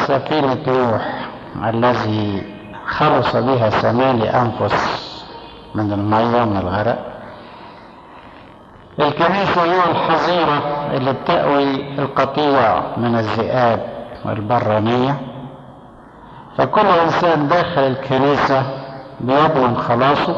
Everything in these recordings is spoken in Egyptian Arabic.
سفينة نوح الذي خلص بها ثماني أنفس من المية من الغرق الكنيسة هي الحظيرة اللي بتأوي القطيع من الذئاب والبرانية فكل إنسان داخل الكنيسة بيضمن خلاصه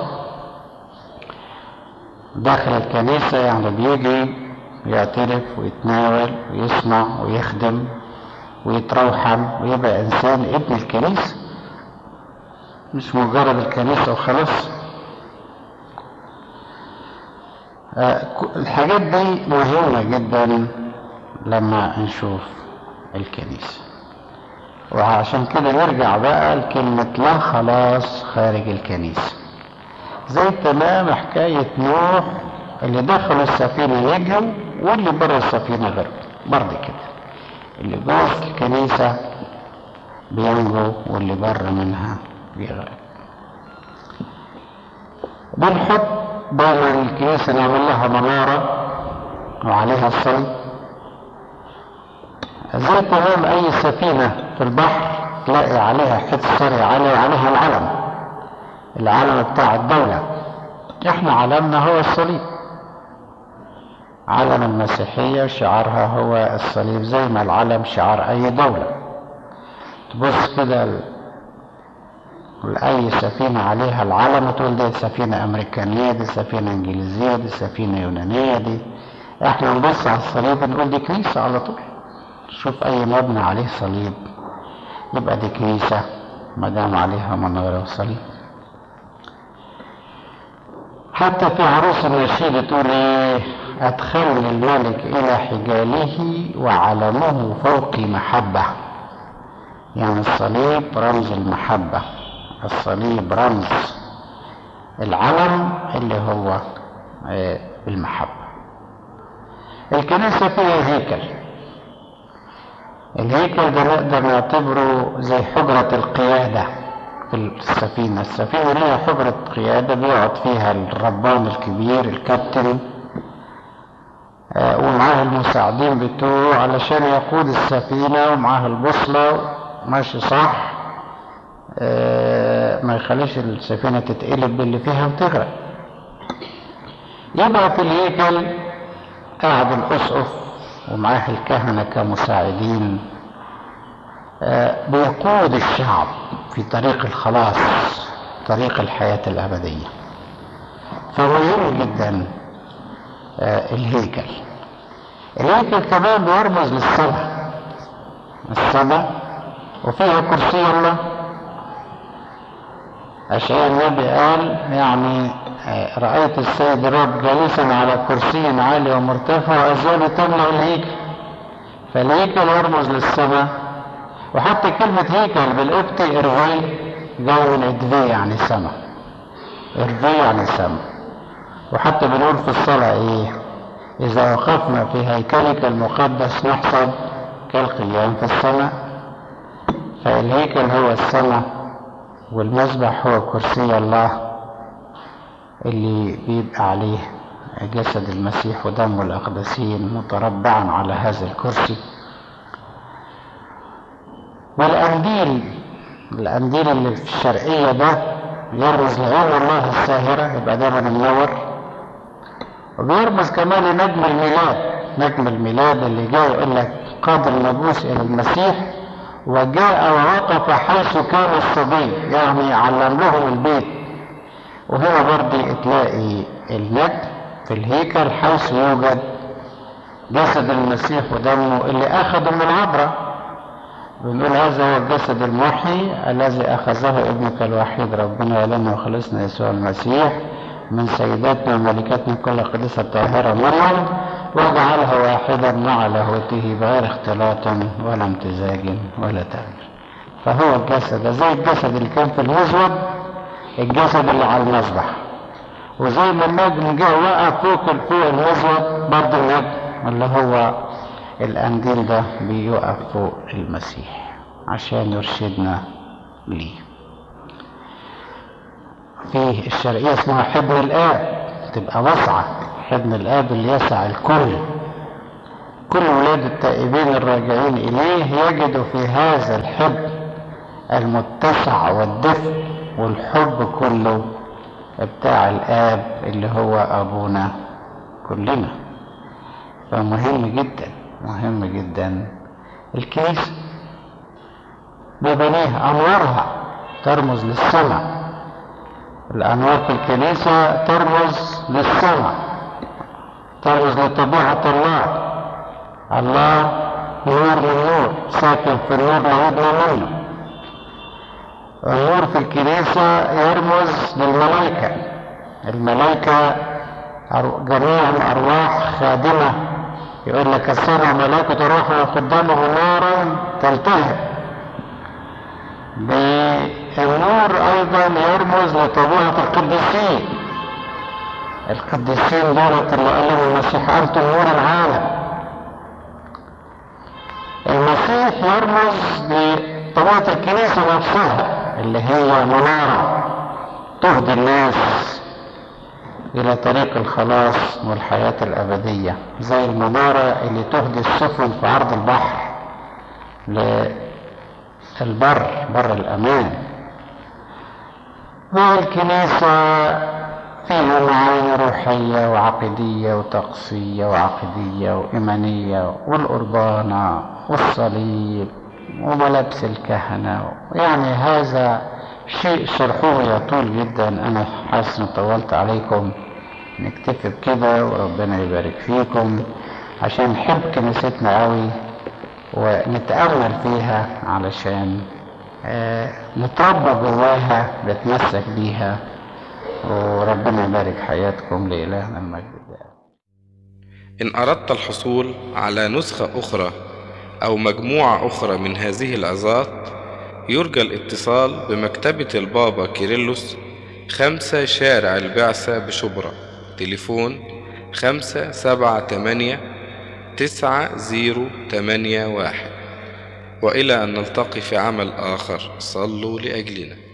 داخل الكنيسة يعني بيجي يعترف ويتناول ويسمع ويخدم ويتروحم ويبقى إنسان ابن الكنيسة مش مجرد الكنيسة وخلاص الحاجات دي مهمة جدا لما نشوف الكنيسة وعشان كده نرجع بقى لكلمة لا خلاص خارج الكنيسة زي تمام حكاية نوح اللي دخلوا السفينة يجوا واللي بره السفينة غرق برضه كده اللي جوه الكنيسة بينجو واللي بره منها بيغرق بنحط دايما الكنيسة نعمل لها منارة وعليها الصليب زي تمام أي سفينة في البحر تلاقي عليها حته صري عليها عليها العلم العلم بتاع الدولة احنا علمنا هو الصليب علم المسيحية شعارها هو الصليب زي ما العلم شعار أي دولة تبص كده لأي سفينة عليها العلم تقول دي سفينة أمريكانية دي سفينة إنجليزية دي سفينة يونانية دي احنا نبص على الصليب نقول دي كنيسة على طول شوف أي مبنى عليه صليب يبقى دي كنيسة ما دام عليها منارة وصليب حتى في عروس النشيد تقول ايه أدخلني الملك إلى حجاله وعلمه فوقي محبة يعني الصليب رمز المحبة الصليب رمز العلم اللي هو المحبة الكنيسة فيها هيكل الهيكل ده نقدر نعتبره زي حجرة القيادة في السفينة السفينة ليها حجرة قيادة بيقعد فيها الربان الكبير الكابتن ومعاه المساعدين بتوعه علشان يقود السفينة ومعاه البوصلة ماشي صح ما يخليش السفينة تتقلب باللي فيها وتغرق يبقى في الهيكل قاعد الأسقف ومعاه الكهنة كمساعدين بيقود الشعب في طريق الخلاص طريق الحياة الأبدية فمهم جدا الهيكل الهيكل كمان بيرمز للصلاة الصلاة وفيها كرسي الله عشان النبي قال يعني رأيت السيد الرب جالسا على كرسي عالي ومرتفع وأزواله تملأ الهيكل فالهيكل يرمز للسماء وحتى كلمة هيكل بالقبطي إرفي جو الإدفي يعني سماء إرفي يعني سماء وحتى بنقول في الصلاة إيه إذا وقفنا في هيكلك المقدس نحصل كالقيام في السماء فالهيكل هو السماء والمذبح هو كرسي الله اللي بيبقى عليه جسد المسيح ودم الأقدسين متربعا على هذا الكرسي والأنديل الأنديل اللي في الشرقية ده يرمز لعين الله الساهرة يبقى دايما منور وبيرمز كمان لنجم الميلاد نجم الميلاد اللي جاء يقول لك قاد الناموس إلى المسيح وجاء ووقف حيث كان الصبي يعني علم لهم البيت وهنا برضه تلاقي النجم في الهيكل حيث يوجد جسد المسيح ودمه اللي أخذه من عبرة بنقول هذا هو الجسد المحي الذي أخذه ابنك الوحيد ربنا ولنا وخلصنا يسوع المسيح من سيداتنا وملكاتنا كل قديسة طاهرة مريم وجعلها واحدا مع لاهوته بغير اختلاط ولا امتزاج ولا تغيير فهو الجسد زي الجسد اللي كان في المزود الجسد اللي على المذبح وزي ما النجم جه وقع فوق فوق المزود برضه النجم اللي هو الأنديل ده بيقف فوق المسيح عشان يرشدنا ليه فيه الشرقية اسمها حضن الآب تبقى واسعة حضن الآب اللي يسع الكل كل ولاد التائبين الراجعين إليه يجدوا في هذا الحب المتسع والدفء والحب كله بتاع الآب اللي هو أبونا كلنا فمهم جدا مهم جدا الكنيسة ببنيها أنوارها ترمز للسماء الأنوار في الكنيسة ترمز للسماء ترمز لطبيعة الله الله نور من نور ساكن في النور لا يدنى منه النور في الكنيسة يرمز للملائكة الملائكة جميعهم أرواح خادمة يقول لك السمع ملائكة روح قدامه نارا تلتهب بالنور أيضا يرمز لطبيعة القديسين القديسين دولة اللي قال لهم المسيح أنتم نور العالم المسيح يرمز لطبيعة الكنيسة نفسها اللي هي منارة تهدي الناس إلى طريق الخلاص والحياة الأبدية زي المنارة اللي تهدي السفن في عرض البحر للبر بر الأمان والكنيسة فيها معاني روحية وعقدية وطقسية وعقدية وإيمانية والقربانة والصليب وملابس الكهنة يعني هذا شيء شرحوه يطول جدا أنا حاسس إني طولت عليكم نكتفي بكده وربنا يبارك فيكم عشان نحب كنيستنا قوي ونتأمل فيها علشان آه نتربى جواها نتمسك بيها وربنا يبارك حياتكم لإلهنا المجد إن أردت الحصول على نسخة أخرى أو مجموعة أخرى من هذه العظات يرجى الاتصال بمكتبة البابا كيرلس خمسة شارع البعثة بشبرا تليفون خمسة سبعة تمانية تسعة زيرو تمانية واحد وإلى أن نلتقي في عمل آخر صلوا لأجلنا